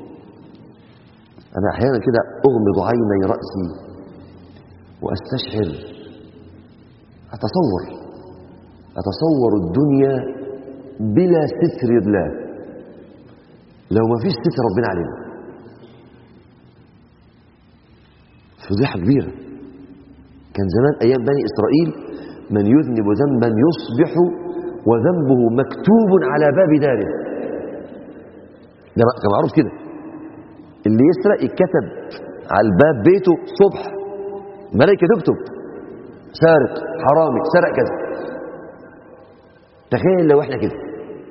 انا احيانا كده اغمض عيني راسي واستشعر اتصور اتصور الدنيا بلا ستر الله لو ما فيش ستر ربنا علينا فضيحه كبيره كان زمان ايام بني اسرائيل من يذنب ذنبا يصبح وذنبه مكتوب على باب داره ده كان معروف كده اللي يسرق يتكتب على الباب بيته صبح ملائكه تكتب سارق حرامي سرق كذا تخيل لو احنا كده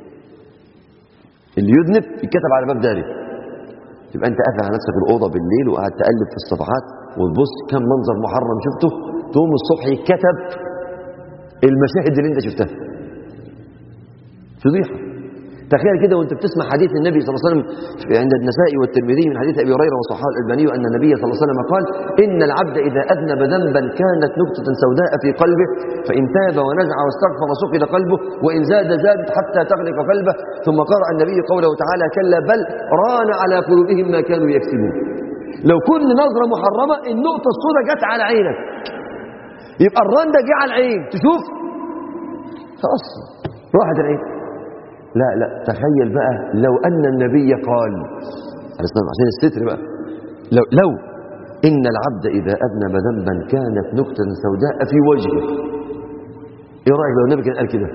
اللي يذنب يتكتب على باب داري يبقى انت قافل على نفسك الاوضه بالليل وقاعد تقلب في الصفحات وتبص كم منظر محرم شفته تقوم الصبح يتكتب المشاهد اللي انت شفتها فضيحه تخيل كده وانت بتسمع حديث النبي صلى الله عليه وسلم في- عند النسائي والترمذي من حديث ابي هريره وصححه الالباني ان النبي صلى الله عليه وسلم قال ان العبد اذا اذنب ذنبا كانت نكته سوداء في قلبه فان تاب ونزع واستغفر سقل قلبه وان زاد زادت حتى تغلق قلبه ثم قرأ النبي قوله تعالى كلا بل ران على قلوبهم ما كانوا يكسبون لو كل نظره محرمه النقطه السوداء جت على عينك يبقى الران ده جه على العين تشوف خلاص راحت العين لا لا تخيل بقى لو أن النبي قال عليه الصلاة والسلام، عشان الستر بقى لو, لو إن العبد إذا أذنب ذنبا كانت نكتة سوداء في وجهه إيه رأيك لو النبي كان قال كده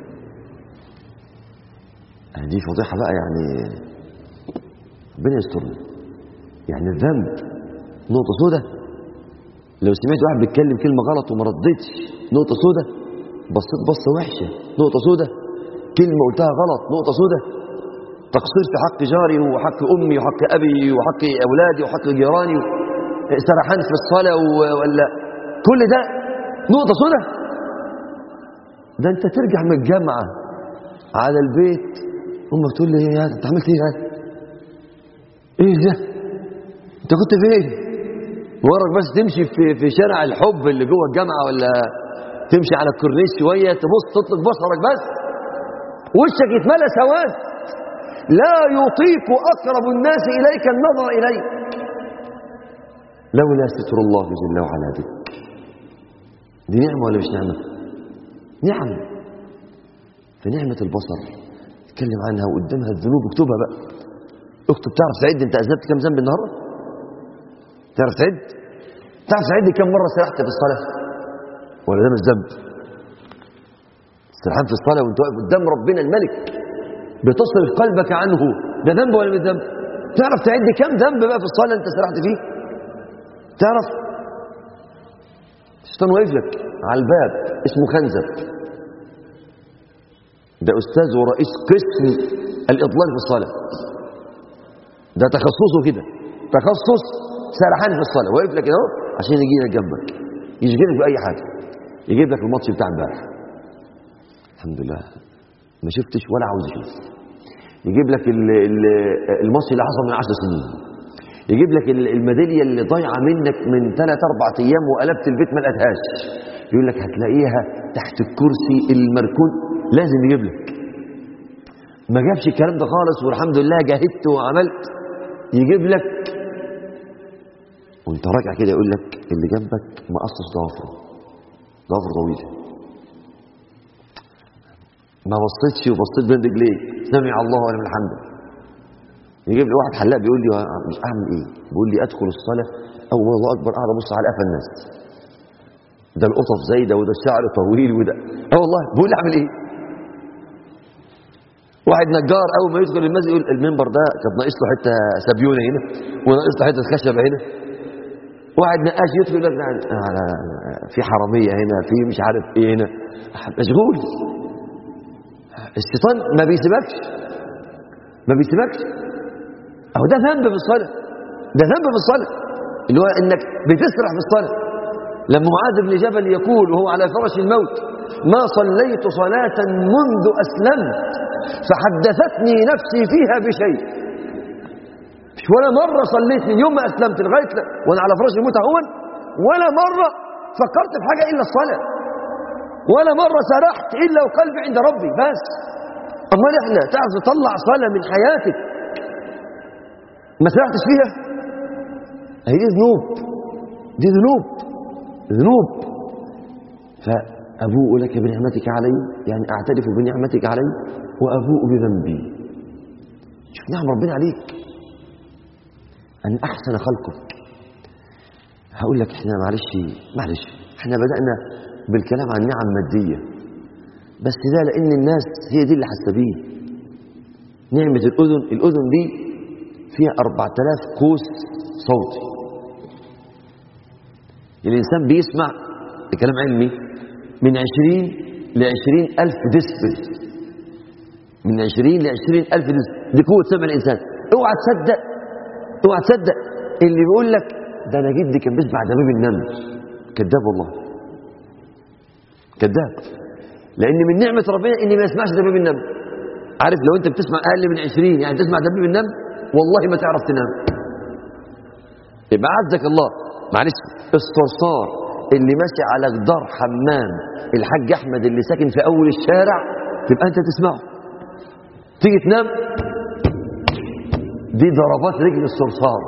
آه دي فضيحة بقى يعني ربنا يسترنا يعني الذنب نقطة سوداء لو سمعت واحد بيتكلم كلمة غلط وما ردتش نقطة سوداء بصيت بصة وحشة نقطة سوداء كلمة قلتها غلط نقطة سوداء تقصير في حق جاري وحق أمي وحق أبي وحق أولادي وحق جيراني سرحان في الصلاة و- ولا كل ده نقطة سوداء ده أنت ترجع من الجامعة على البيت أمك تقول لي إيه هذا أنت عملت إيه هذا إيه ده أنت كنت فين وراك بس تمشي في في شارع الحب اللي جوه الجامعة ولا تمشي على الكورنيش شوية تبص تطلق بصرك بس وشك يتملى سواد لا يطيق أقرب الناس إليك النظر إليك لولا ستر الله جل وعلا بك دي نعمة ولا مش نعمة نعم فنعمة البصر اتكلم عنها وقدامها الذنوب اكتبها بقى اكتب تعرف تعد انت اذنبت كم ذنب النهارده تعرف تعد تعرف تعد كم مرة سرحت في الصلاة ولا ده مش ذنب سرحان في الصلاة وانت واقف قدام ربنا الملك بتصرف قلبك عنه ده ذنب ولا مش ذنب تعرف تعد كم ذنب بقى في الصلاة انت سرحت فيه تعرف الشيطان واقف لك على الباب اسمه خنزب ده استاذ ورئيس قسم الاضلال في الصلاه ده تخصصه كده تخصص سرحان في الصلاه واقف لك اهو عشان يجي لك جنبك يشغلك باي حاجه يجيب لك الماتش بتاع امبارح الحمد لله ما شفتش ولا عاوز اشوف يجيب لك ال- ال- الماتش اللي حصل من 10 سنين يجيب لك ال- الميداليه اللي ضايعه منك من 3 4 ايام وقلبت البيت ما لقيتهاش يقول لك هتلاقيها تحت الكرسي المركون لازم يجيب لك ما جابش الكلام ده خالص والحمد لله جاهدت وعملت يجيب لك وانت راجع كده يقول لك اللي جنبك مقصص ضوافره ضوافره طويله ما بصيتش وبصيت بين رجليك سمع الله ولمن حمده يجيب لي واحد حلاق بيقول لي مش اعمل ايه بيقول لي ادخل الصلاه اول ما الله اكبر قاعد ابص على قفا الناس ده القطف زايده وده الشعر طويل وده اه والله بيقول لي اعمل ايه واحد نجار اول ما يدخل المسجد يقول المنبر ده كان ناقص له حته سبيونه هنا وناقص له حته خشبه هنا واحد نقاش يدخل يقول لك لا، لا، لا، في حراميه هنا في مش عارف ايه هنا مشغول الشيطان ما بيسيبكش ما بيسيبكش اهو ده ذنب في الصلاه ده ذنب في الصلاه اللي هو انك بتسرح في الصلاه لما معاذ بن جبل يقول وهو على فرش الموت ما صليت صلاة منذ أسلمت فحدثتني نفسي فيها بشيء مش ولا مرة صليت من يوم ما أسلمت لغاية ل- وأنا على فراش الموت أهون ولا مرة فكرت في حاجة إلا الصلاة ولا مرة سرحت إلا وقلبي عند ربي بس أمال إحنا تعرف تطلع صلاة من حياتك ما سرحتش فيها هي دي ذنوب دي ذنوب ذنوب فأبوء لك بنعمتك علي يعني أعترف بنعمتك علي وأبوء بذنبي شوف نعم ربنا عليك أن أحسن خلقك هقول لك احنا معلش معلش احنا بدأنا بالكلام عن نعم مادية بس ده لأن الناس هي دي اللي حاسة بيه نعمة الأذن الأذن دي فيها 4000 قوس صوتي الإنسان بيسمع ده كلام علمي من 20 ل 20 ألف ديسبل من 20 ل 20 ألف ديسبل دي قوة سمع الإنسان اوعى تصدق اوعى تصدق اللي بيقول لك ده أنا جدي كان بيسمع دبيب النمل كذاب والله كذاب لأن من نعمة ربنا إني ما يسمعش دبيب النمل عارف لو انت بتسمع اقل من 20 يعني تسمع دبيب النمل والله ما تعرف تنام يبقى عزك الله معلش الصرصار اللي ماشي على جدار حمام الحاج احمد اللي ساكن في اول الشارع تبقى انت تسمعه تيجي تنام دي ضربات رجل الصرصار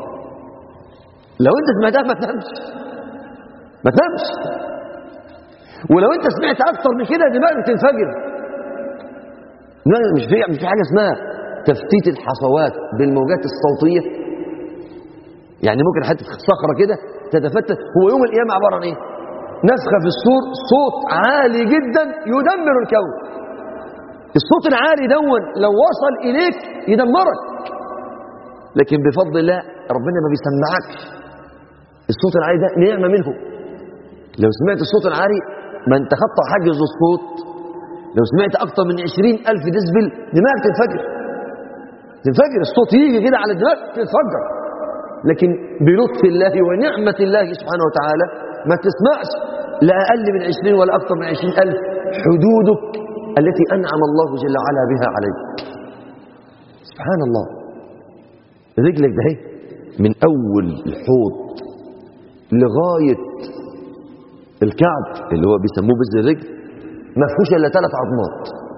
لو انت سمعتها ما تنامش ما تنامش ولو انت سمعت اكتر من كده دماغك تنفجر لا مش في مش في حاجه اسمها تفتيت الحصوات بالموجات الصوتيه يعني ممكن حته صخره كده تتفتت هو يوم القيامه عباره عن ايه نفخه في الصور صوت عالي جدا يدمر الكون الصوت العالي دون لو وصل اليك يدمرك لكن بفضل الله ربنا ما بيسمعكش الصوت العالي ده نعمه منه لو سمعت الصوت العالي ما انت خطى حاجز الصوت لو سمعت اكتر من عشرين الف ديسبل دماغك تنفجر تنفجر الصوت يجي كده على الدماغ تتفجر لكن بلطف الله ونعمة الله سبحانه وتعالى ما تسمعش لا أقل من عشرين ولا أكثر من عشرين ألف حدودك التي أنعم الله جل وعلا بها عليك سبحان الله رجلك ده هي من أول الحوض لغاية الكعب اللي هو بيسموه بذر الرجل ما فيهوش إلا ثلاث عظمات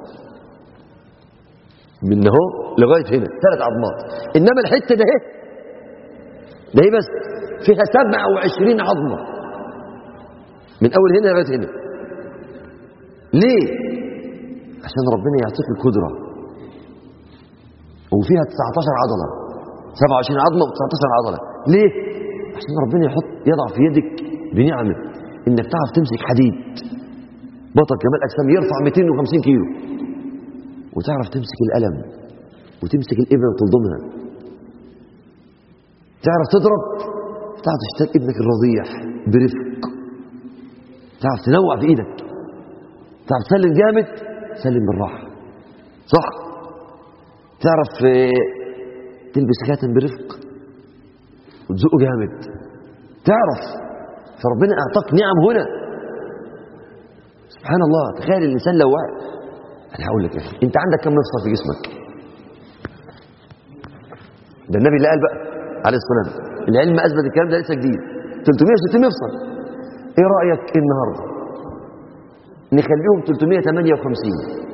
من اهو لغاية هنا ثلاث عظمات إنما الحتة ده هي ده هي بس فيها 27 عظمة من أول هنا لغاية هنا ليه؟ عشان ربنا يعطيك القدرة وفيها 19 عضلة 27 عظمة و19 عضلة ليه؟ عشان ربنا يحط يضع في يدك بنعمة انك تعرف تمسك حديد بطل كمال اجسام يرفع 250 كيلو وتعرف تمسك القلم وتمسك الابره وتلضمها تعرف تضرب تعرف تشتاق ابنك الرضيع برفق تعرف تنوع في ايدك تعرف تسلم جامد سلم بالراحه صح تعرف آه، تلبس خاتم برفق وتزقه جامد تعرف فربنا اعطاك نعم هنا سبحان الله تخيل الانسان لو وعي انا هقول لك يا اخي انت عندك كم مفصل في جسمك ده النبي اللي قال بقى عليه الصلاه والسلام العلم اثبت الكلام ده لسه جديد 360 مفصل ايه رايك النهارده نخليهم 358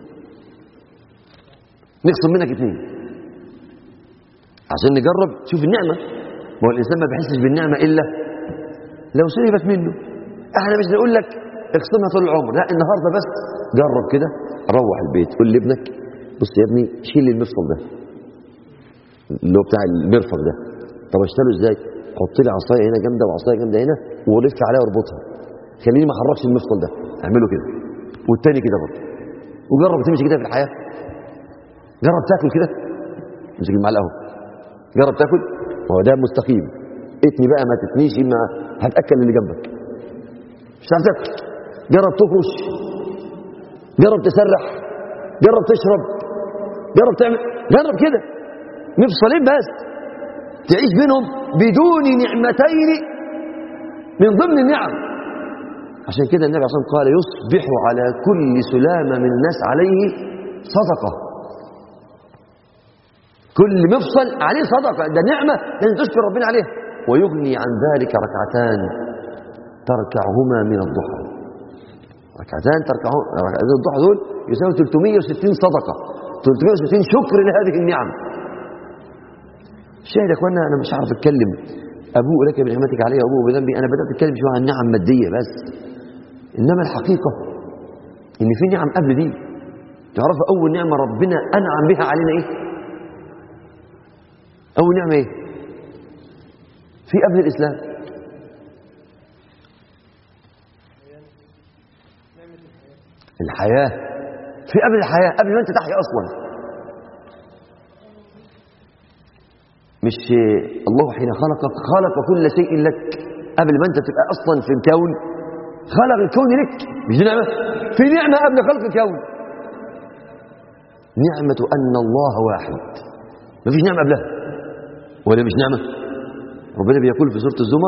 نخصم منك اثنين عشان نجرب شوف النعمه ما هو الانسان ما بيحسش بالنعمه الا لو سلبت منه احنا مش نقول لك اخصمها طول العمر لا النهارده بس جرب كده روح البيت قول لابنك بص يا ابني شيل المفصل ده اللي هو بتاع المرفق ده طب اشتغله ازاي حط لي عصايه هنا جامده وعصايه جامده هنا ولف عليها واربطها خليني ما احركش المفصل ده اعمله كده والتاني كده برضه وجرب تمشي كده في الحياه جرب تاكل كده امسك المعلقه اهو جرب تاكل وهو ده مستقيم اتني بقى ما تتنيش ما هتاكل اللي جنبك مش هتعرف تاكل جرب تفرش جرب تسرح جرب تشرب جرب تعمل جرب كده مفصلين بس تعيش بينهم بدون نعمتين من ضمن النعم عشان كده النبي عليه الصلاه والسلام قال يصبح على كل سلامه من الناس عليه صدقه كل مفصل عليه صدقه ده نعمه لازم تشكر ربنا عليها ويغني عن ذلك ركعتان تركعهما من الضحى ركعتان تركعهم ركعتان الضحى دول يساوي 360 صدقه 360 شكر لهذه النعم شاهد يا اخوانا انا مش عارف اتكلم ابوء لك بنعمتك علي وابوء بذنبي انا بدات اتكلم شويه عن نعم ماديه بس انما الحقيقه ان في نعم قبل دي تعرف اول نعمه ربنا انعم بها علينا ايه اول نعمه ايه في قبل الاسلام الحياه في قبل الحياه قبل ما انت تحيا اصلا مش الله حين خلقك خلق كل شيء لك قبل ما انت تبقى اصلا في الكون خلق الكون لك مش دي نعمه في نعمه قبل خلق الكون نعمه ان الله واحد ما فيش نعمه قبلها ولا مش نعمه ربنا بيقول في سوره الزمر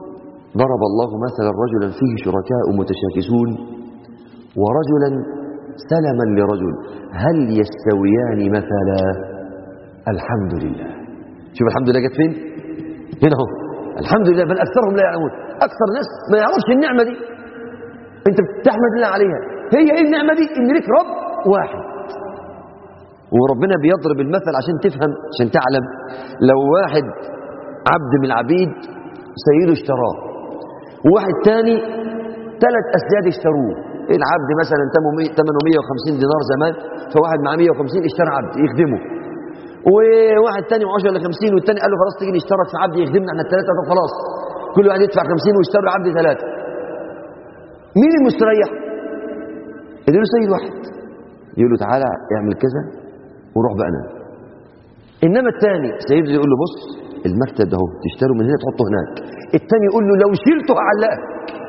ضرب الله مثلا رجلا فيه شركاء متشاكسون ورجلا سلما لرجل هل يستويان مثلا الحمد لله شوف الحمد لله جت فين هنا اهو الحمد لله بل اكثرهم لا يعلمون اكثر ناس ما يعرفش النعمه دي انت بتحمد الله عليها هي ايه النعمه دي ان لك رب واحد وربنا بيضرب المثل عشان تفهم عشان تعلم لو واحد عبد من العبيد سيده اشتراه وواحد تاني ثلاث اسياد اشتروه العبد مثلا ثمنه 150 دينار زمان فواحد معاه 150 اشترى عبد يخدمه وواحد تاني ب 10 ل 50 والتاني قال له خلاص تيجي نشترك في عبد يخدمنا احنا الثلاثه طب خلاص كل واحد يدفع 50 ويشتري عبد ثلاثه مين المستريح؟ يقول له سيد واحد يقول له تعالى اعمل كذا وروح بقى نام انما الثاني سيده يقول له بص المكتب ده اهو تشتروا من هنا تحطه هناك الثاني يقول له لو شلته هعلقك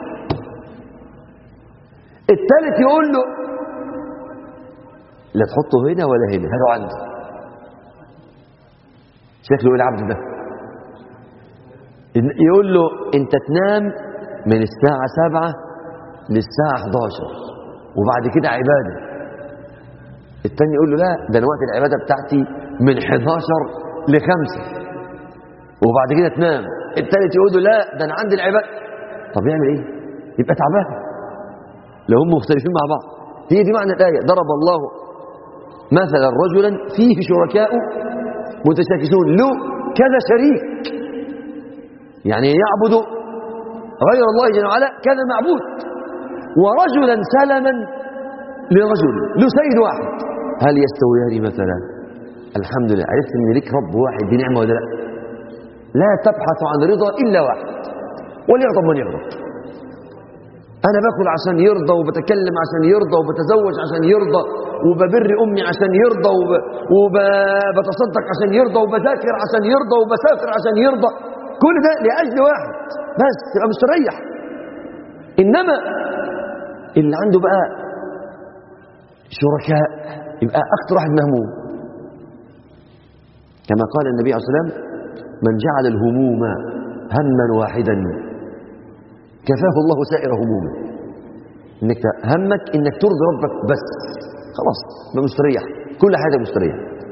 الثالث يقول له لا تحطه هنا ولا هنا هاته عندي شكله ايه العبد ده يقول له انت تنام من الساعة سبعة للساعة 11 وبعد كده عبادة التاني يقول له لا ده انا وقت العبادة بتاعتي من 11 لخمسة وبعد كده تنام التالت يقول له لا ده انا عندي العبادة طب يعمل ايه يبقى تعبان لو هم مختلفين مع بعض هي دي معنى الآية ضرب الله مثلا رجلا فيه شركاء متشاكسون له كذا شريك يعني يعبد غير الله جل وعلا كذا معبود ورجلا سلما لرجل له سيد واحد هل يستويان مثلا الحمد لله عرفت ان لك رب واحد دي نعمه ولا لا لا تبحث عن رضا الا واحد وليغضب من يغضب انا باكل عشان يرضى وبتكلم عشان يرضى وبتزوج عشان يرضى وببر امي عشان يرضى وب... وبتصدق عشان يرضى وبذاكر عشان يرضى وبسافر عشان يرضى كل ده لاجل واحد بس تبقى مستريح انما اللي عنده بقى شركاء يبقى اكتر واحد مهموم كما قال النبي عليه الصلاه والسلام من جعل الهموم هما واحدا كفاه الله سائر همومه انك همك انك ترضي ربك بس خلاص يبقى مستريح كل حاجه مستريح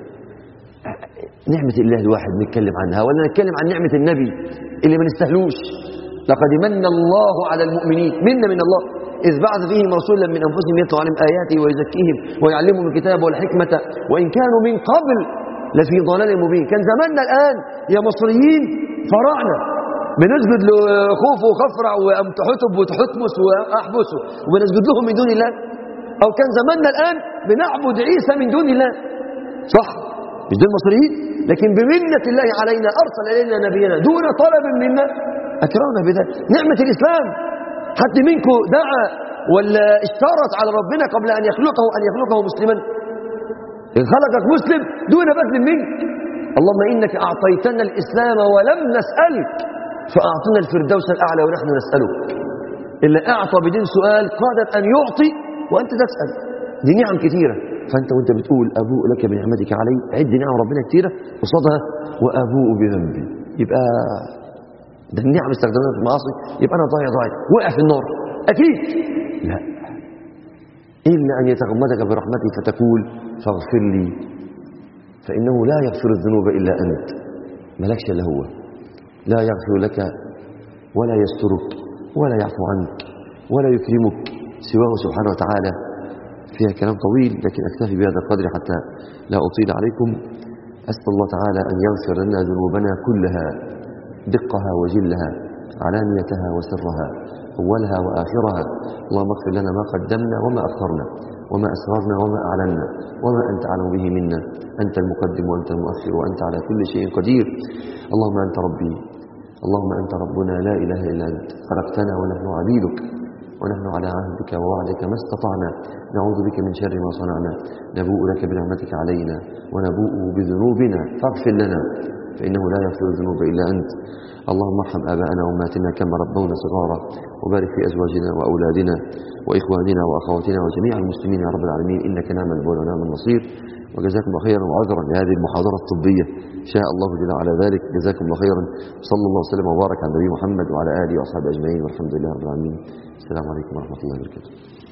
نعمة الله الواحد نتكلم عنها ولا نتكلم عن نعمة النبي اللي ما نستهلوش لقد من الله على المؤمنين منا من الله إذ بعث فيهم رسولا من أنفسهم يتلو عليهم آياته ويزكيهم ويعلمهم الكتاب والحكمة وإن كانوا من قبل لفي ضلال مبين كان زماننا الآن يا مصريين فراعنة بنسجد لخوف وخفرع وأمتحتب وتحتمس وأحبس وبنسجد لهم من دون الله أو كان زماننا الآن بنعبد عيسى من دون الله صح مش دول المصريين لكن بمنة الله علينا أرسل إلينا نبينا دون طلب منا أكرمنا بذلك نعمة الإسلام حد منكم دعا ولا اشترط على ربنا قبل أن يخلقه أن يخلقه مسلما إن خلقك مسلم دون بذل منك اللهم إنك أعطيتنا الإسلام ولم نسألك فأعطنا الفردوس الأعلى ونحن نسألك اللي أعطى بدين سؤال قادر أن يعطي وأنت تسأل دي نعم كثيرة فأنت وأنت بتقول أبوء لك بنعمتك علي عد نعم ربنا كثيرة قصادها وأبوء بذنبي يبقى ده النعم استخدمناها في المعاصي يبقى أنا ضايع ضايع وقع في النار أكيد لا إلا أن يتغمدك برحمته فتقول فاغفر لي فإنه لا يغفر الذنوب إلا أنت ملكش إلا هو لا يغفر لك ولا يسترك ولا يعفو عنك ولا يكرمك سواه سبحانه وتعالى فيها كلام طويل لكن أكتفي بهذا القدر حتى لا أطيل عليكم أسأل الله تعالى أن يغفر لنا ذنوبنا كلها دقها وجلها علانيتها وسرها أولها وآخرها اللهم اغفر لنا ما قدمنا وما أخرنا وما أسررنا وما أعلنا وما أنت أعلم به منا أنت المقدم وأنت المؤخر وأنت على كل شيء قدير اللهم أنت ربي اللهم أنت ربنا لا إله إلا أنت خلقتنا ونحن عبيدك ونحن على عهدك ووعدك ما استطعنا نعوذ بك من شر ما صنعنا نبوء لك بنعمتك علينا ونبوء بذنوبنا فاغفر لنا فإنه لا يغفر الذنوب إلا أنت اللهم ارحم آباءنا وأمهاتنا كما ربونا صغارا وبارك في أزواجنا وأولادنا وإخواننا وأخواتنا وجميع المسلمين يا رب العالمين إنك نعم المولى ونعم النصير وجزاكم الله خيرا وعذرا لهذه المحاضرة الطبية شاء الله جل وعلا ذلك جزاكم الله خيرا صلى الله وسلم وبارك على النبي محمد وعلى آله وأصحابه أجمعين والحمد لله رب العالمين السلام عليكم ورحمة الله وبركاته